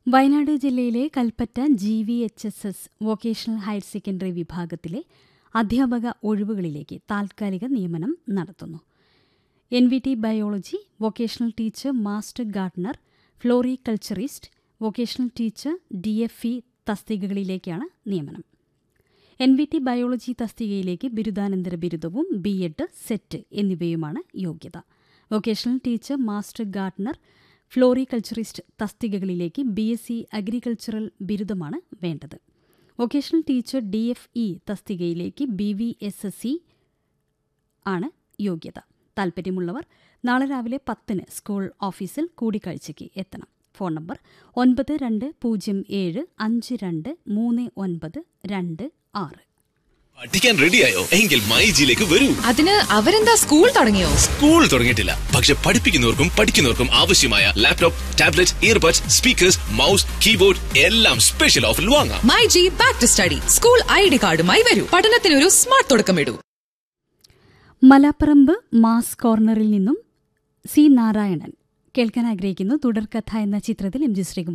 വയനാട് ജില്ലയിലെ Kalpetta G V H S S vocational higher secondary വിഭാഗത്തിലെ അധ്യാപക ഒഴിവുകളിലേക്ക് താൽക്കാലിക നിയമനം നടത്തുന്നു N V T biology vocational teacher master gardener floriculturist vocational teacher D F E തസ്തികകളിലേക്കാണ് നിയമനം എൻ വി ടി ബയോളജി തസ്തികയിലേക്ക് ബിരുദാനന്തര ബിരുദവും ബി എഡ് സെറ്റ് എന്നിവയുമാണ് യോഗ്യത vocational teacher master gardener floriculturist തസ്തികകളിലേക്ക് ബി എസ് സി അഗ്രികൾച്ചറൽ ബിരുദമാണ് വേണ്ടത് vocational teacher D F E തസ്തികയിലേക്ക് B V S S C ആണ് യോഗ്യത താൽപ്പര്യമുള്ളവർ നാളെ രാവിലെ പത്തിന് സ്കൂൾ ഓഫീസിൽ കൂടിക്കാഴ്ചയ്ക്ക് എത്തണം ഫോൺ നമ്പർ ഒൻപത് രണ്ട് പൂജ്യം ഏഴ് അഞ്ച് രണ്ട് മൂന്ന് ഒൻപത് രണ്ട് ആറ് പഠിക്കാൻ റെഡിയായോ എങ്കിൽ മൈജിയിലേക്ക് വരൂ അതിന് അവരെന്താ സ്കൂൾ തുടങ്ങിയോ സ്കൂൾ തുടങ്ങിയിട്ടില്ല പക്ഷെ പഠിപ്പിക്കുന്നവർക്കും പഠിക്കുന്നവർക്കും ആവശ്യമായ laptop tablet earbuds speakers mouse keyboard എല്ലാം സ്പെഷ്യൽ ഓഫറിൽ വാങ്ങാം my G back to study school I D കാർഡുമായി വരൂ പഠനത്തിനൊരു സ്മാർട്ട് തുടക്കമിടൂ മലാപ്പറമ്പ് മാസ് കോർണറിൽ നിന്നും സി നാരായണൻ കേൾക്കാൻ ആഗ്രഹിക്കുന്നു തുടർക്കഥ എന്ന ചിത്രത്തിൽ എം ജി ശ്രീകുമാർ